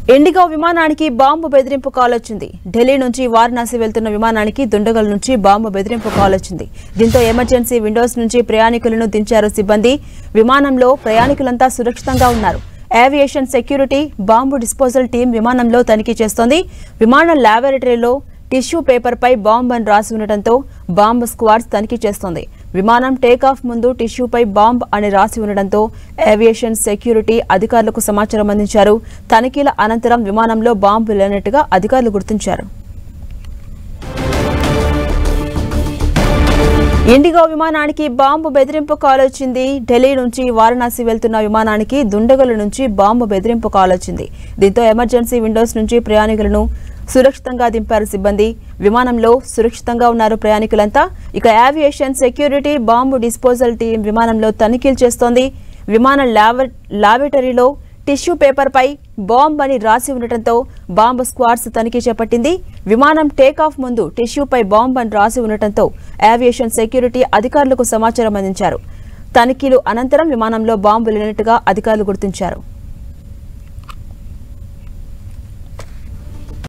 IndiGo విమానానికి bomb బెదిరింపు call వచ్చింది ఢిల్లీ నుంచి వారణాసి వెళ్తున్న విమానానికి దుండగల నుంచి బాంబు బెదిరింపు కాల్ వచ్చింది దీంతో ఎమర్జెన్సీ విండోస్ నుంచి ప్రయాణికులను దించారు సిబ్బంది విమానంలో ప్రయాణికులంతా సురక్షితంగా ఉన్నారు aviation security bomb disposal team విమానంలో తనిఖీ చేస్తోంది విమాన ల్యాబొరేటరీలో టిష్యూ పేపర్పై బాంబ్ అని రాసి ఉండటంతో బాంబ్ స్క్వాడ్స్ తనిఖీ చేస్తోంది విమానం టేకాఫ్ ముందు టిష్యూపై బాంబ్ అని రాసి ఉండడంతో ఏవియేషన్ సెక్యూరిటీ అధికారులకు సమాచారం అందించారు తనిఖీల అనంతరం విమానంలో బాంబు లేనట్టుగా అధికారులు గుర్తించారు ఇండిగో విమానానికి బాంబు బెదిరింపు కాల్ వచ్చింది ఢిల్లీ నుంచి వారణాసి వెళ్తున్న విమానానికి దుండగుల నుంచి బాంబు బెదిరింపు కాల్ వచ్చింది దీంతో ఎమర్జెన్సీ విండోస్ నుంచి ప్రయాణికులను సురక్షితంగా దింపారు సిబ్బంది విమానంలో సురక్షితంగా ఉన్నారు ప్రయాణికులంతా ఇక aviation security bomb disposal team విమానంలో తనిఖీలు చేస్తోంది విమాన ల్యాబ- ల్యాబొరేటరీలో టిష్యూ పేపర్పై బాంబ్ అని రాసి ఉండటంతో బాంబు స్క్వాడ్స్ తనిఖీ చేపట్టింది విమానం టేకాఫ్ ముందు టిష్యూపై బాంబ్ అని రాసి ఉండటంతో ఏవియేషన్ సెక్యూరిటీ అధికారులకు సమాచారం అందించారు తనిఖీలు అనంతరం విమానంలో బాంబు లేనట్టుగా అధికారులు గుర్తించారు